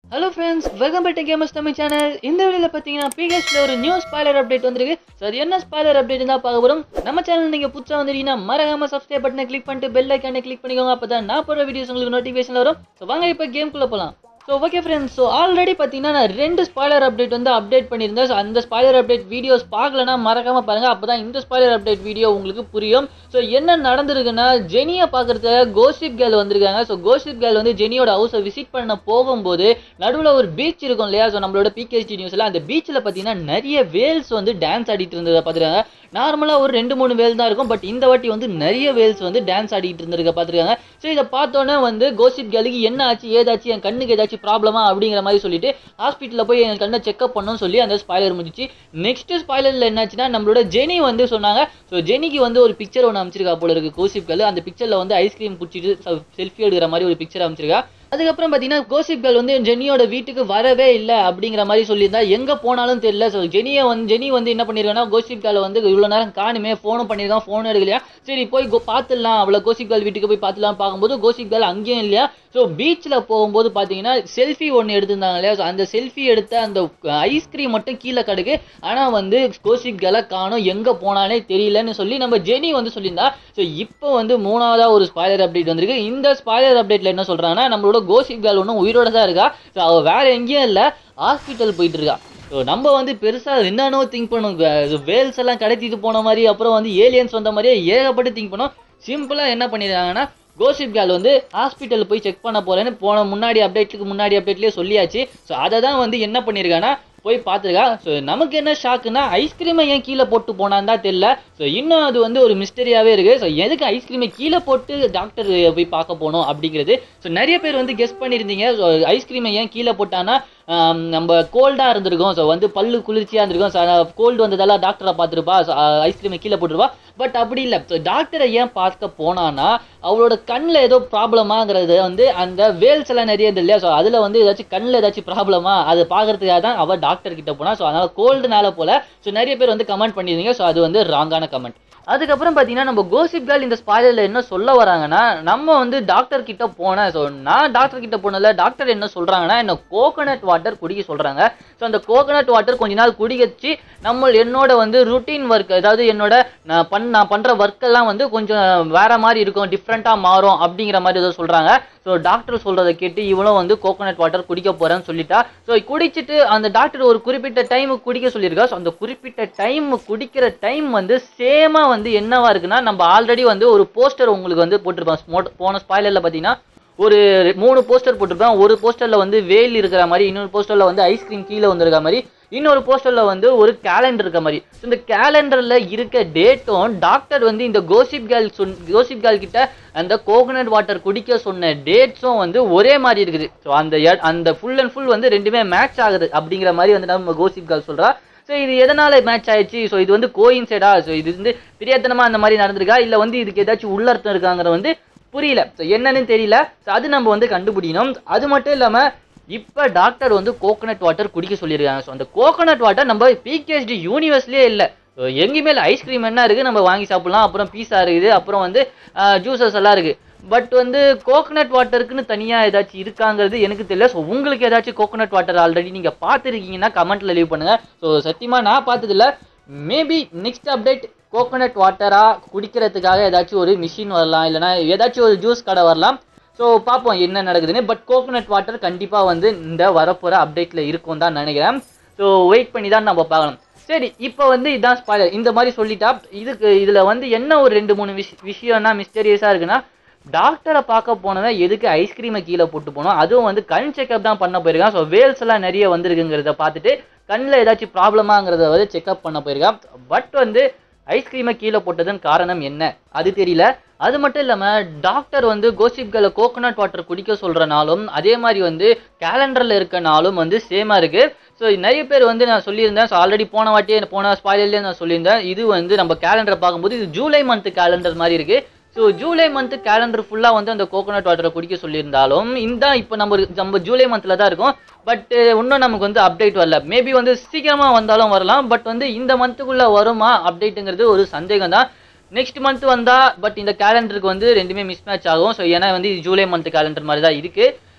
hello friends welcome back to gamers Tamil channel இந்த வீடியோவில் பார்த்தீங்கன்னா பிஹெச்ல ஒரு நியூ ஸ்பாய்லர் அப்டேட் வந்திருக்கு ஸோ அது என்ன ஸ்பாய்லர் அப்டேட் தான் பார்க்க போகிறோம் நம்ம சேனல் நீங்கள் புதுசாக வந்திருக்கீங்கன்னா மறக்காம சப்ஸ்கிரைப் பட்டனை கிளிக் பண்ணிட்டு பெல் ஐக்கானை கிளிக் பண்ணிக்கோங்க அப்போ தான் நான் போகிற வீடியோஸ் உங்களுக்கு நோட்டிஃபிகேஷன் வரும் ஸோ வாங்க இப்போ கேம்குள்ளே போகலாம் so okay friends so already பார்த்தீங்கன்னா நான் ரெண்டு ஸ்பாய்லர் அப்டேட் வந்து அப்டேட் பண்ணியிருந்தேன் ஸோ அந்த ஸ்பாய்லர் அப்டேட் வீடியோஸ் பார்க்கலனா மறக்காம பாருங்கள் அப்போ தான் இந்த ஸ்பாய்லர் அப்டேட் வீடியோ உங்களுக்கு புரியும் ஸோ என்ன நடந்திருக்குன்னா ஜெனியை பார்க்குறதுக்கு கோசிப் கேர்ள் வந்திருக்காங்க ஸோ கோசிப் கேர்ள் வந்து ஜெனியோட ஹவுஸை விசிட் பண்ண போகும்போது நடுவில் ஒரு பீச் இருக்கும் இல்லையா ஸோ நம்மளோட பிகேஜி நியூஸில் அந்த பீச்சில் பார்த்தீங்கன்னா நிறைய வேல்ஸ் வந்து டான்ஸ் ஆடிட்டு இருந்ததை பார்த்துருக்காங்க நார்மலாக ஒரு ரெண்டு மூணு வேல் தான் இருக்கும் பட் இந்த வாட்டி வந்து நிறைய வேல்ஸ் வந்து டான்ஸ் ஆடிட்டு இருந்திருக்க பார்த்துருக்காங்க ஸோ இதை பார்த்தோன்னே வந்து கோசிப் கேர்ளுக்கு என்ன ஆச்சு ஏதாச்சும் என் கண்ணுக்கு ஏதாச்சும் ப்ராப்ளமா அப்படிங்கிற மாதிரி சொல்லிட்டு ஹாஸ்பிட்டலில் போய் என் கண்ணை செக்அப் பண்ணணும்னு சொல்லி அந்த ஸ்பாய்லர் முடிச்சு நெக்ஸ்ட் ஸ்பாய்லரில் என்னாச்சுன்னா நம்மளோட ஜெனி வந்து சொன்னாங்க ஸோ ஜெனிக்கு வந்து ஒரு பிக்சர் ஒன்று அமைச்சிருக்கா போல இருக்கு கோசிப் கேர்ள் அந்த பிக்சரில் வந்து ஐஸ்கிரீம் குடிச்சிட்டு செல்ஃபி எடுக்கிற மாதிரி ஒரு பிக்சர் அமைச்சிருக்கா அதுக்கப்புறம் பார்த்தீங்கன்னா கோசிப் கேர்ள் வந்து ஜெனியோட வீட்டுக்கு வரவே இல்லை அப்படிங்கிற மாதிரி சொல்லியிருந்தா எங்கே போனாலும் தெரியல ஸோ ஜெனியை வந்து ஜெனி வந்து என்ன பண்ணியிருக்காங்கன்னா கோசிப் கேர்ளை வந்து இவ்வளோ நேரம் காணுமே ஃபோனும் பண்ணியிருக்கான் ஃபோன் எடுக்கலையா சரி போய் கோ- பார்த்துடலாம் அவளை கோசிப் கேர்ள் வீட்டுக்கு போய் பார்த்துலாம் பார்க்கும்போது கோசிப் கேர்ள் அங்கேயும் இல்லையா ஸோ பீச்சில் போகும்போது பார்த்தீங்கன்னா செல்ஃபி ஒன்று எடுத்திருந்தாங்க இல்லையா ஸோ அந்த செல்ஃபி எடுத்த அந்த ஐஸ்கிரீம் மட்டும் கீழே கிடக்கு ஆனால் வந்து கோசிப் கேர்ளை காணும் எங்கே போனாலே தெரியலன்னு சொல்லி நம்ம ஜெனி வந்து சொல்லியிருந்தா ஸோ இப்போ வந்து மூணாவதாக ஒரு ஸ்பாய்லர் அப்டேட் வந்திருக்கு இந்த ஸ்பாய்லர் அப்டேட்டில் என்ன சொல்கிறாங்கன்னா நம்மளோட கோசிப் கேர்ள் ஒன்றும் உயிரோட தான் இருக்கா ஸோ அவள் வேற எங்கேயும் இல்லை ஹாஸ்பிட்டல் போயிட்டு இருக்கா ஸோ நம்ம வந்து பெருசாக என்னென்னோ திங்க் பண்ணோம் வேல்ஸ் எல்லாம் கடத்திட்டு போன மாதிரி அப்புறம் வந்து ஏலியன்ஸ் வந்த மாதிரியே ஏகப்பட்டு திங்க் பண்ணோம் சிம்பிளாக என்ன பண்ணிடுறாங்கன்னா கோசிப் கேர்ள் வந்து ஹாஸ்பிட்டல் போய் செக் பண்ண போறேன்னு போன முன்னாடி அப்டேட்டுக்கு முன்னாடி அப்டேட்லேயே சொல்லியாச்சு ஸோ அதை தான் வந்து என்ன பண்ணியிருக்காங்கன்னா போய் பார்த்துருக்கா ஸோ நமக்கு என்ன ஷாக்குன்னா ஐஸ்கிரீமை ஏன் கீழே போட்டு போனான்னு தான் தெரியல ஸோ இன்னும் அது வந்து ஒரு மிஸ்டரியாகவே இருக்குது ஸோ எதுக்கு ஐஸ்கிரீமை கீழே போட்டு டாக்டர் போய் பார்க்க போனோம் அப்படிங்கிறது ஸோ நிறைய பேர் வந்து கெஸ் பண்ணியிருந்தீங்க ஸோ ஐஸ்கிரீமை ஏன் கீழே போட்டான்னா ஆம், நம்ம கோல்டாக இருந்திருக்கும் ஸோ வந்து பல்லு குளிர்ச்சியாக இருந்திருக்கும் ஸோ கோல்டு வந்ததால டாக்டரை பார்த்துருப்பா ஸோ ஐஸ்கிரீமை கீழே போட்டுருப்பா பட் அப்படி இல்லை ஸோ டாக்டரை ஏன் பார்க்க போனான்னா அவளோட கண்ணில் ஏதோ ப்ராப்ளமாங்கிறது வந்து அந்த வேல்ஸ் எல்லாம் நிறைய இருந்து இல்லையா ஸோ அதில் வந்து ஏதாச்சும் கண்ணில் ஏதாச்சும் ப்ராப்ளமா அதை பார்க்கறதுக்காக தான் அவள் டாக்டர் கிட்ட போனா ஸோ அதனால் கோல்டுனால போல ஸோ நிறைய பேர் வந்து கமெண்ட் பண்ணியிருந்தீங்க ஸோ அது வந்து ராங்கான கமெண்ட் அதுக்கப்புறம் பார்த்தீங்கன்னா நம்ம கோசிப் கேர்ள் இந்த ஸ்பாயிலரில் என்ன சொல்ல வராங்கன்னா நம்ம வந்து டாக்டர் கிட்ட போனேன் ஸோ நான் டாக்டர் கிட்ட போனதில்ல டாக்டர் என்ன சொல்கிறாங்கன்னா என்ன கோகோனட் வாட்டர் குடிக்க சொல்கிறாங்க ஸோ அந்த கோகோனட் வாட்டர் கொஞ்ச நாள் குடிக்கச்சு நம்ம என்னோட வந்து ருட்டீன் ஒர்க் அதாவது என்னோட நான் பண் நான் பண்ணுற ஒர்க்கெல்லாம் வந்து கொஞ்சம் வேற மாதிரி இருக்கும் டிஃப்ரெண்ட்டாக மாறும் அப்படிங்கிற மாதிரி ஏதோ சொல்கிறாங்க ஸோ டாக்டர் சொல்கிறத கேட்டு இவளும் வந்து கோகோனட் வாட்டர் குடிக்க போகிறேன்னு சொல்லிட்டா ஸோ குடிச்சிட்டு அந்த டாக்டர் ஒரு குறிப்பிட்ட டைமுக்கு குடிக்க சொல்லியிருக்கா ஸோ அந்த குறிப்பிட்ட டைம் குடிக்கிற டைம் வந்து சேமாக வந்து என்னவா இருக்குன்னா நம்ம ஆல்ரெடி வந்து ஒரு போஸ்டர் உங்களுக்கு வந்து போட்டிருப்போம் ஸ்மோட் போன ஸ்பாயிலரில் பார்த்தீங்கன்னா ஒரு மூணு போஸ்டர் போட்டிருப்பேன் ஒரு போஸ்டரில் வந்து வேல் இருக்கிற மாதிரி இன்னொரு போஸ்டரில் வந்து ஐஸ்கிரீம் கீழே வந்திருக்க மாதிரி இன்னொரு போஸ்டரில் வந்து ஒரு கேலண்டர் இருக்க மாதிரி So, இந்த கேலண்டரில் இருக்க டேட்டும் டாக்டர் வந்து இந்த கோசிப் கேர்ள் சொன் கோசிப் கேர்ள் கிட்ட அந்த கோகனட் வாட்டர் குடிக்க சொன்ன டேட்ஸும் வந்து ஒரே மாதிரி இருக்குது ஸோ அந்த எ- அந்த ஃபுல் அண்ட் ஃபுல் வந்து ரெண்டுமே மேட்ச் ஆகுது அப்படிங்கிற மாதிரி வந்து நம்ம கோசிப் கேர்ள் சொல்றா ஸோ இது எதனால மேட்ச் ஆயிடுச்சு ஸோ இது வந்து கோயின்சைடா ஸோ இது வந்து பிரியத்தனமா அந்த மாதிரி நடந்திருக்கா இல்லை வந்து இதுக்கு ஏதாச்சும் உள்ளர்த்தம் இருக்காங்கிற வந்து புரியல ஸோ என்னன்னு தெரியல ஸோ அது நம்ம வந்து கண்டுபிடிக்கணும் அது மட்டும் இல்லாமல் இப்போ டாக்டர் வந்து கோகனட் வாட்டர் குடிக்க சொல்லியிருக்காங்க ஸோ அந்த கோகனட் வாட்டர் நம்ம பிகேஎஸ்டி யூனிவர்ஸ்லேயே இல்லை எங்கேயுமே இல்லை ஐஸ்கிரீம் என்ன இருக்குது நம்ம வாங்கி சாப்பிடலாம் அப்புறம் பீஸா இருக்குது அப்புறம் வந்து ஜூசஸ் எல்லாம் இருக்குது பட் வந்து கோகனட் வாட்டருக்குன்னு தனியாக ஏதாச்சும் இருக்காங்கிறது எனக்கு தெரியல ஸோ உங்களுக்கு ஏதாச்சும் கோகனட் வாட்டர் ஆல்ரெடி நீங்கள் பார்த்துருக்கீங்கன்னா கமெண்ட்டில் லீவ் பண்ணுங்கள் ஸோ சத்தியமாக நான் பார்த்ததில்ல மேபி நெக்ஸ்ட் அப்டேட் கோகனட் வாட்டரா குடிக்கிறதுக்காக ஏதாச்சும் ஒரு மிஷின் வரலாம் இல்லைனா ஏதாச்சும் ஒரு ஜூஸ் கடை வரலாம் ஸோ பார்ப்போம் என்ன நடக்குதுன்னு பட் கோகனட் வாட்டர் கண்டிப்பாக வந்து இந்த வரப்போகிற அப்டேட்டில் இருக்கும் தான் நினைக்கிறேன் ஸோ வெயிட் பண்ணி தான் நம்ம பார்க்கணும் சரி இப்போ வந்து இதான் ஸ்பாய்லர் இந்த மாதிரி சொல்லிட்டா இதுக்கு இதில் வந்து என்ன ஒரு ரெண்டு மூணு விஷ் விஷயம்னா மிஸ்டீரியஸாக இருக்குன்னா டாக்டரை பார்க்க போனவன் எதுக்கு ஐஸ்கிரீமை கீழே போட்டு போனோம் அதுவும் வந்து கண் செக்அப் தான் பண்ண போயிருக்கான் ஸோ வேல்ஸ் எல்லாம் நிறைய வந்திருக்குங்கிறத பார்த்துட்டு கண்ணில் ஏதாச்சும் ப்ராப்ளமாங்கிறத வந்து செக்அப் பண்ண போயிருக்கான் பட் வந்து ஐஸ்கிரீமை கீழே போட்டதன் காரணம் என்ன அது தெரியல அது மட்டும் இல்லாமல் டாக்டர் வந்து கோசிப்களை கோகோனட் வாட்டர் குடிக்க சொல்கிறனாலும் அதே மாதிரி வந்து கேலண்டரில் இருக்க நாளும் வந்து சேமாக இருக்குது ஸோ நிறைய பேர் வந்து நான் சொல்லியிருந்தேன் ஸோ ஆல்ரெடி போன வாட்டியே போன ஸ்பாயிலே நான் சொல்லியிருந்தேன் இது வந்து நம்ம கேலண்டரை பார்க்கும்போது இது ஜூலை மந்த் கேலண்டர் மாதிரி இருக்குது ஸோ ஜூலை மந்த் கேலண்டர் ஃபுல்லாக வந்து அந்த கோகோனட் வாட்டரை குடிக்க சொல்லியிருந்தாலும் இந்த இப்போ நம்ம நம்ம ஜூலை மந்தில் தான் இருக்கும் பட் இன்னும் நமக்கு வந்து அப்டேட் வரல மேபி வந்து சீக்கிரமாக வந்தாலும் வரலாம் பட் வந்து இந்த மந்த்துக்குள்ளே வருமா அப்டேட்டுங்கிறது ஒரு சந்தேகம் தான் நெக்ஸ்ட் மந்த் வந்தா பட் இந்த கேலண்டருக்கு வந்து ரெண்டுமே மிஸ் மேட்ச் ஆகும் ஸோ ஏன்னா வந்து இது ஜூலை மந்த் கேலண்டர் மாதிரி தான் இருக்கு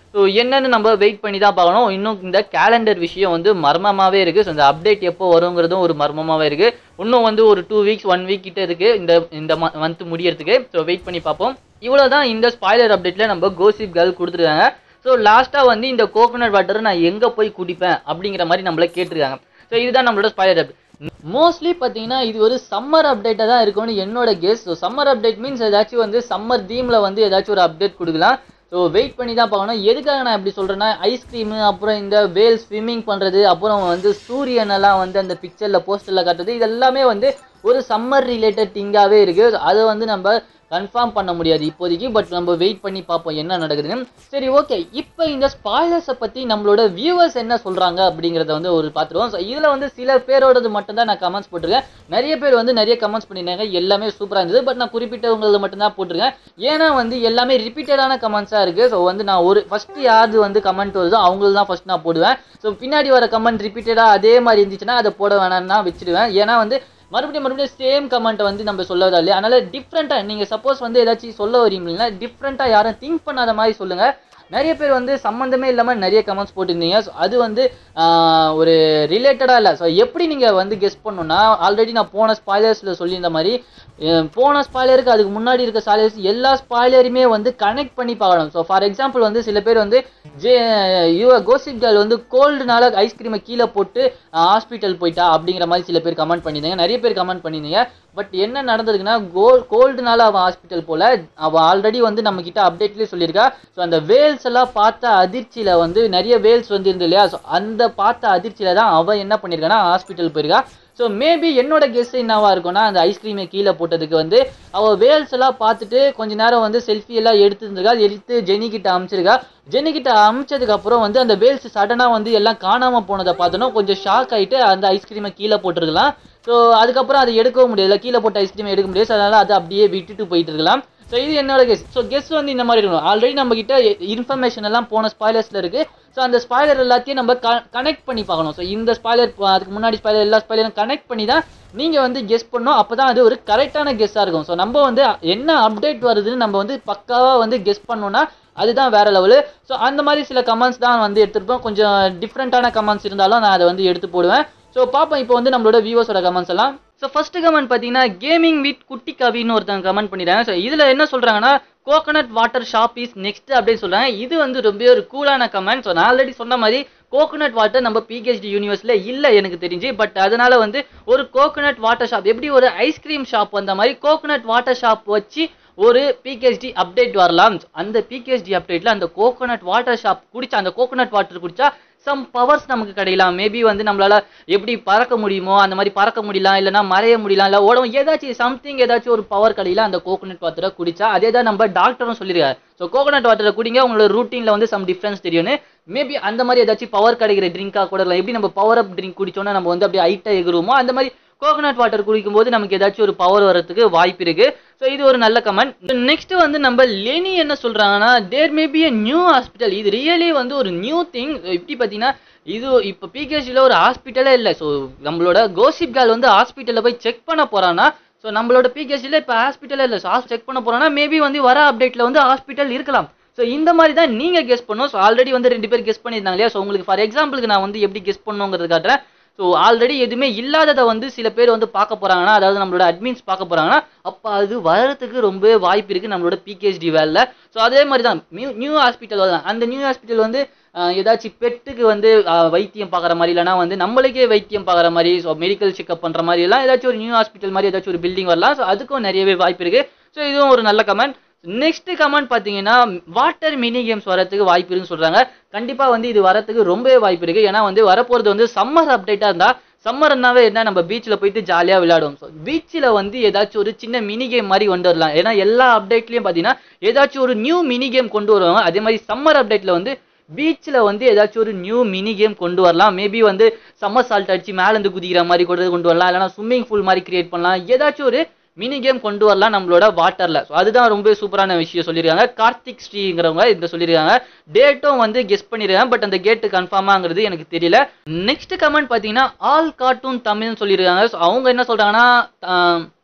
ஸோ என்னன்னு நம்ம வெயிட் பண்ணி தான் பார்க்கணும் இன்னும் இந்த கேலண்டர் விஷயம் வந்து மர்மமாகவே இருக்குது ஸோ இந்த அப்டேட் எப்போ வருங்கிறதும் ஒரு மர்மமாகவே இருக்குது இன்னும் வந்து ஒரு டூ வீக்ஸ் ஒன் வீக் கிட்ட இருக்குது இந்த இந்த மந்த் முடியறதுக்கு ஸோ வெயிட் பண்ணி பார்ப்போம் இவ்வளோ தான் இந்த ஸ்பாய்லர் அப்டேட்டில் நம்ம கோசிப் கேர்ள் கொடுத்துருக்காங்க ஸோ லாஸ்ட்டாக வந்து இந்த கோகோனட் வாட்டரை நான் எங்கே போய் குடிப்பேன் அப்படிங்கிற மாதிரி நம்மள கேட்டிருக்காங்க ஸோ இதுதான் நம்மளோட ஸ்பாய்லர் அப்டேட் மோஸ்ட்லி பார்த்தீங்கன்னா இது ஒரு சம்மர் அப்டேட்டாக தான் இருக்கும்னு என்னோட guess so summer update means ஏதாச்சும் வந்து சம்மர் தீமில் வந்து ஏதாச்சும் ஒரு அப்டேட் கொடுக்கலாம் ஸோ வெயிட் பண்ணி தான் பார்க்கணும் எதுக்காக நான் இப்படி சொல்கிறேன்னா ஐஸ்கிரீமு அப்புறம் இந்த வேல் ஸ்விம்மிங் பண்ணுறது அப்புறம் வந்து சூரியன் எல்லாம் வந்து அந்த பிக்சரில் போஸ்டரில் காட்டுறது இது எல்லாமே வந்து ஒரு சம்மர் ரிலேட்டட் திங்காகவே இருக்குது அதை வந்து நம்ம கன்ஃபார்ம் பண்ண முடியாது இப்போதைக்கு பட் நம்ம வெயிட் பண்ணி பார்ப்போம் என்ன நடக்குதுன்னு சரி ஓகே இப்போ இந்த ஸ்பாய்லர்ஸை பற்றி நம்மளோட வியூவர்ஸ் என்ன சொல்கிறாங்க அப்படிங்கிறத வந்து ஒரு பார்த்துருவோம் ஸோ இதில் வந்து சில பேரோடது மட்டும்தான் நான் கமெண்ட்ஸ் போட்டிருக்கேன் நிறைய பேர் வந்து நிறைய கமெண்ட்ஸ் பண்ணியிருந்தாங்க எல்லாமே சூப்பராக இருந்தது பட் நான் குறிப்பிட்டவங்களது மட்டும்தான் போட்டிருக்கேன் ஏன்னா வந்து எல்லாமே ரிப்பீட்டடான கமெண்ட்ஸாக இருக்குது ஸோ வந்து நான் ஒரு ஃபஸ்ட்டு யாரு வந்து கமெண்ட் வருதோ அவங்களுக்கு தான் ஃபஸ்ட் நான் போடுவேன் ஸோ பின்னாடி வர கமெண்ட் ரிப்பீட்டடாக அதே மாதிரி இருந்துச்சுன்னா அதை போட வேணாம்னு நான் வச்சிடுவேன் ஏன்னா வந்து மறுபடியும் மறுபடியும் சேம் கமெண்ட்டை வந்து நம்ம சொல்லதா இல்லையா அதனால டிஃப்ரெண்ட்டாக நீங்கள் சப்போஸ் வந்து ஏதாச்சும் சொல்ல வரீங்களா டிஃப்ரெண்ட்டாக யாரும் திங்க் பண்ணாத மாதிரி சொல்லுங்கள் நிறைய பேர் வந்து சம்மந்தமே இல்லாமல் நிறைய கமெண்ட்ஸ் போட்டிருந்தீங்க ஸோ அது வந்து ஆஹ், ஒரு ரிலேட்டடாக இல்லை ஸோ எப்படி நீங்கள் வந்து கெஸ் பண்ணணும்னா ஆல்ரெடி நான் போன ஸ்பாய்லர்ஸில் சொல்லியிருந்த மாதிரி அஹ், போன ஸ்பாய்லருக்கு அதுக்கு முன்னாடி இருக்க ஸ்பாய்லர்ஸ் எல்லா ஸ்பாய்லருமே வந்து கனெக்ட் பண்ணி பார்க்கணும் ஸோ ஃபார் எக்ஸாம்பிள் வந்து சில பேர் வந்து ஜே யுவ கோசிப் கேர்ள் வந்து கோல்டுனால ஐஸ்கிரீமை கீழே போட்டு ஹாஸ்பிட்டல் போயிட்டா அப்படிங்கிற மாதிரி சில பேர் கமெண்ட் பண்ணியிருந்தீங்க நிறைய பேர் கமெண்ட் பண்ணியிருந்தீங்க பட் என்ன நடந்ததுக்குன்னா கோ கோல்டுனால அவன் ஹாஸ்பிட்டல் போல அவன் ஆல்ரெடி வந்து நம்ம கிட்ட அப்டேட்லேயே சொல்லியிருக்கா ஸோ அந்த வேல்ஸ் எல்லாம் பார்த்த அதிர்ச்சியில வந்து நிறைய வேல்ஸ் வந்து இருந்து இல்லையா ஸோ அந்த பார்த்த அதிர்ச்சியில தான் அவன் என்ன பண்ணியிருக்கான்னா ஹாஸ்பிட்டல் போயிருக்கா ஸோ மேபி என்னோட கெஸ் என்னவா இருக்கும்னா அந்த ஐஸ்கிரீமை கீழே போட்டதுக்கு வந்து அவள் வேல்ஸ் எல்லாம் பார்த்துட்டு கொஞ்ச நேரம் வந்து செல்ஃபி எல்லாம் எடுத்துருந்துருக்கா எடுத்து ஜெனி கிட்ட அமிச்சிருக்கா ஜெனி கிட்ட அமிச்சதுக்கு அப்புறம் வந்து அந்த வேல்ஸ் சடனாக வந்து எல்லாம் காணாம போனதை பார்த்தோன்னா கொஞ்சம் ஷாக் ஆயிட்டு அந்த ஐஸ்கிரீமை கீழே போட்டிருக்கலாம் ஸோ அதுக்கப்புறம் அதை எடுக்கவும் முடியல கீழே போட்ட ஐஸ்கிரீம் எடுக்க முடியாது so அதனால அதை அப்படியே விட்டுட்டு போயிட்டு இருக்கலாம் ஸோ இது என்னோட கெஸ் ஸோ கெஸ் வந்து இந்த மாதிரி இருக்கணும் ஆல்ரெடி நம்ம கிட்ட இன்ஃபர்மேஷன் எல்லாம் போன ஸ்பாய்லர்ஸ்ல இருக்கு ஸோ அந்த ஸ்பாய்லர் எல்லாத்தையும் நம்ம கனெக்ட் பண்ணி பார்க்கணும் ஸோ இந்த ஸ்பாய்லர் அதுக்கு முன்னாடி ஸ்பாய்லர் எல்லா ஸ்பாய்லரும் கனெக்ட் பண்ணி தான் நீங்கள் வந்து கெஸ் பண்ணணும் அப்போ தான் அது ஒரு கரெக்டான கெஸ்ஸாக இருக்கும் ஸோ நம்ம வந்து என்ன அப்டேட் வருதுன்னு நம்ம வந்து பக்காவாக வந்து கெஸ் பண்ணோம்னா அதுதான் வேற லெவலு ஸோ அந்த மாதிரி சில கமெண்ட்ஸ் தான் வந்து எடுத்துருப்போம் கொஞ்சம் டிஃப்ரெண்ட்டான கமெண்ட்ஸ் இருந்தாலும் நான் அதை வந்து எடுத்து போடுவேன் ஸோ பார்ப்போம் இப்போ வந்து நம்மளோட வியூவர்ஸோட கமெண்ட்ஸ் எல்லாம் ஸோ ஃபர்ஸ்ட் கமெண்ட் பார்த்தீங்கன்னா கேமிங் வித் குட்டி கவின்னு ஒருத்தங்க கமெண்ட் பண்ணிடுறாங்க ஸோ இதில் என்ன சொல்கிறாங்கன்னா coconut water shop is next அப்படின்னு சொல்கிறாங்க இது வந்து ரொம்ப ஒரு கூலான கமெண்ட் ஸோ நான் ஆல்ரெடி சொன்ன மாதிரி கோகனட் வாட்டர் நம்ம பிஹெச்டி யூனிவர்ஸில் இல்லை எனக்கு தெரிஞ்சு பட் அதனால வந்து ஒரு கோகனட் வாட்டர் ஷாப் எப்படி ஒரு ஐஸ்கிரீம் ஷாப் வந்த மாதிரி கோகனட் வாட்டர் ஷாப் வச்சு ஒரு பிகேஎஸ்டி அப்டேட் வரலாம் அந்த பிகேஎஸ்டி அப்டேட்ல அந்த கோகோனட் வாட்டர் ஷாப் குடிச்சா அந்த கோகோனட் வாட்டர் குடிச்சா சம் பவர்ஸ் நமக்கு கிடைக்கலாம் மேபி வந்து நம்மளால எப்படி பறக்க முடியுமோ அந்த மாதிரி பறக்க முடியலாம் இல்லைன்னா மறைய முடியலாம் இல்லை உடம்பு ஏதாச்சும் சம்திங் ஏதாச்சும் ஒரு பவர் கிடைக்கலாம் அந்த கோகோனட் வாட்டரை குடிச்சா அதே தான் நம்ம டாக்டரும் சொல்லியிருக்காரு ஸோ கோகோனட் வாட்டரை குடிங்க உங்களோட ரூட்டீனில் வந்து சம் டிஃப்ரென்ஸ் தெரியும்னு மேபி அந்த மாதிரி ஏதாச்சும் பவர் கிடைக்கிற ட்ரிங்காக கூட இருக்கலாம் எப்படி நம்ம பவர் அப் ட்ரிங்க் குடிச்சோன்னா நம்ம வந்து அப்படியே ஹைட்டாக எகுருவோமோ அந்த மாதிரி கோகனட் வாட்டர் குடிக்கும்போது நமக்கு ஏதாச்சும் ஒரு பவர் வரதுக்கு வாய்ப்பு இருக்கு ஸோ இது ஒரு நல்ல கமெண்ட் நெக்ஸ்ட் வந்து நம்ம லெனி என்ன சொல்றாங்கன்னா there may be a new hospital இது ரியலி வந்து ஒரு நியூ திங் இப்படி பார்த்தீங்கன்னா இது இப்போ பிகேஜியில் ஒரு ஹாஸ்பிட்டலே இல்லை ஸோ நம்மளோட கோசிப் கேர்ள் வந்து ஹாஸ்பிட்டலில் போய் செக் பண்ண போறான்னா ஸோ நம்மளோட பிகேஜியில் இப்போ ஹாஸ்பிட்டலே இல்லை ஸோ செக் பண்ண போறான்னா மேபி வந்து வர அப்டேட்டில் வந்து ஹாஸ்பிட்டல் இருக்கலாம் ஸோ இந்த மாதிரி தான் நீங்கள் கெஸ் பண்ணணும் ஸோ ஆல்ரெடி வந்து ரெண்டு பேர் கெஸ் பண்ணியிருந்தாங்க இல்லையா ஸோ உங்களுக்கு ஃபார் எக்ஸாம்பிளுக்கு நான் வந்து எப்படி கெஸ் பண்ணுங்கிறது காட்டுறேன் ஸோ ஆல்ரெடி எதுவுமே இல்லாததை வந்து சில பேர் வந்து பார்க்க போறாங்கன்னா அதாவது நம்மளோட அட்மின்ஸ் பார்க்க போறாங்கன்னா அப்போ அது வரதுக்கு ரொம்ப வாய்ப்பு இருக்கு நம்மளோட பிகேஎஸ்டி வேலில் ஸோ அதே மாதிரி தான் நியூ நியூ ஹாஸ்பிட்டல் தான் அந்த நியூ ஹாஸ்பிட்டல் வந்து ஆஹ், ஏதாச்சும் பெட்டுக்கு வந்து ஆஹ், வைத்தியம் பார்க்குற மாதிரி இல்லைனா வந்து நம்மளுக்கே வைத்தியம் பார்க்குற மாதிரி ஸோ மெடிக்கல் செக்அப் பண்ணுற மாதிரி எல்லாம் ஏதாச்சும் ஒரு நியூ ஹாஸ்பிட்டல் மாதிரி ஏதாச்சும் ஒரு பில்டிங் வரலாம் ஸோ அதுக்கும் நிறையவே வாய்ப்பு இருக்கு ஸோ இதுவும் ஒரு நல்ல கமெண்ட் நெக்ஸ்ட் கமெண்ட் பார்த்தீங்கன்னா வாட்டர் மினி கேம்ஸ் வரதுக்கு வாய்ப்பு இருக்குன்னு சொல்றாங்க கண்டிப்பா வந்து இது வரதுக்கு ரொம்பவே வாய்ப்பு இருக்கு ஏன்னா வந்து வரப்போறது வந்து சம்மர் அப்டேட்டா இருந்தா சம்மர்னாவே என்ன நம்ம பீச்சில் போயிட்டு ஜாலியாக விளையாடுவோம் ஸோ பீச்சில் வந்து ஏதாச்சும் ஒரு சின்ன மினி கேம் மாதிரி கொண்டு வரலாம் ஏன்னா எல்லா அப்டேட்லையும் பார்த்தீங்கன்னா ஏதாச்சும் ஒரு நியூ மினி கேம் கொண்டு வருவாங்க அதே மாதிரி சம்மர் அப்டேட்டில் வந்து பீச்சில் வந்து ஏதாச்சும் ஒரு நியூ மினி கேம் கொண்டு வரலாம் மேபி வந்து சம்மர் சால்ட் அடிச்சு மேலேருந்து குதிக்கிற மாதிரி கொண்டு கொண்டு வரலாம் இல்லைனா ஸ்விம்மிங் பூல் மாதிரி கிரியேட் பண்ணலாம் ஏதாச்சும் ஒரு மினி கேம் கொண்டு வரலாம் நம்மளோட வாட்டர்ல ஸோ அதுதான் ரொம்ப சூப்பரான விஷயம் சொல்லியிருக்காங்க கார்த்திக் ஸ்ரீங்கிறவங்க இந்த சொல்லியிருக்காங்க டேட்டும் வந்து கெஸ் பண்ணிருக்காங்க பட் அந்த கேட்டு கன்ஃபார்மாங்கிறது எனக்கு தெரியல நெக்ஸ்ட் கமெண்ட் பார்த்தீங்கன்னா ஆல் கார்ட்டூன் தமிழ்னு சொல்லியிருக்காங்க ஸோ அவங்க என்ன சொல்றாங்கன்னா ஆஹ்,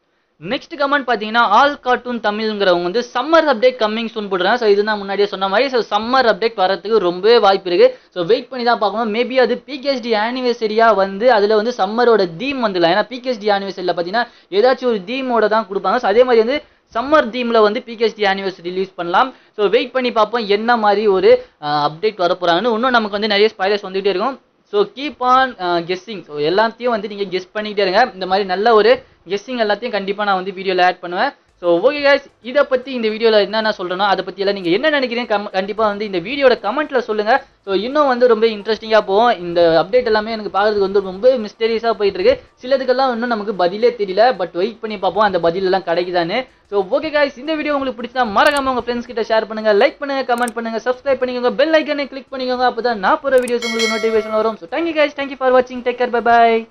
நெக்ஸ்ட் கமெண்ட் பார்த்தீங்கன்னா ஆல் கார்ட்டூன் தமிழ்ங்கிறவங்க வந்து சம்மர் அப்டேட் கம்மிங் சூன் போடுறாங்க ஸோ இது நான் முன்னாடியே சொன்ன மாதிரி ஸோ சம்மர் அப்டேட் வரதுக்கு ரொம்பவே வாய்ப்பு இருக்கு ஸோ வெயிட் பண்ணி தான் பார்க்கணும் மேபி அது பிகேஎஸ்டி ஆனிவர்சரியா வந்து அதில் வந்து சம்மரோட தீம் வந்துடலாம் ஏன்னா பிகேஎஸ்டி ஆனிவர்சரியில் பார்த்தீங்கன்னா ஏதாச்சும் ஒரு தீமோட தான் கொடுப்பாங்க ஸோ அதே மாதிரி வந்து சம்மர் தீமில் வந்து பிகேஎஸ்டி ஆனிவர்சரி ரிலீஸ் பண்ணலாம் ஸோ வெயிட் பண்ணி பார்ப்போம் என்ன மாதிரி ஒரு அப்டேட் வர போகிறாங்கன்னு இன்னும் நமக்கு வந்து நிறைய ஸ்பைலர்ஸ் வந்துகிட்டே இருக்கும் so keep on guessing so எல்லாத்தையும் வந்து நீங்கள் கெஸ் பண்ணிக்கிட்டே இருங்க இந்த மாதிரி நல்ல ஒரு கெஸ்ஸிங் எல்லாத்தையும் கண்டிப்பாக நான் வந்து வீடியோவில் ஆட் பண்ணுவேன் ஸோ ஓகே guys இதை பற்றி இந்த வீடியோவில் என்னென்ன சொல்கிறேனோ அதை பற்றி எல்லாம் நீங்கள் என்ன நினைக்கிறீங்க கம் கண்டிப்பாக வந்து இந்த வீடியோட கமெண்ட்டில் சொல்லுங்கள் ஸோ இன்னும் வந்து ரொம்ப இன்ட்ரெஸ்டிங்காக போகும் இந்த அப்டேட் எல்லாமே எனக்கு பார்க்குறதுக்கு வந்து ரொம்ப மிஸ்டீரியஸாக போயிட்டு இருக்கு சிலதுக்கெல்லாம் இன்னும் நமக்கு பதிலே தெரியல பட் வெயிட் பண்ணி பார்ப்போம் அந்த பதில் எல்லாம் கிடைக்குதான்னு ஸோ ஓகே guys இந்த வீடியோ உங்களுக்கு பிடிச்சா மறக்காம உங்கள் ஃப்ரெண்ட்ஸ் கிட்ட ஷேர் பண்ணுங்க லைக் பண்ணுங்க கமெண்ட் பண்ணுங்க சப்ஸ்கிரைப் பண்ணிக்கோங்க பெல் ஐக்கனை கிளிக் பண்ணிக்கோங்க அப்போ தான் நான் போகிற வீடியோஸ் உங்களுக்கு நோட்டிஃபிகேஷன் வரும் so thank you guys thank you for வாட்சிங் டேக் கேர் பை பாய்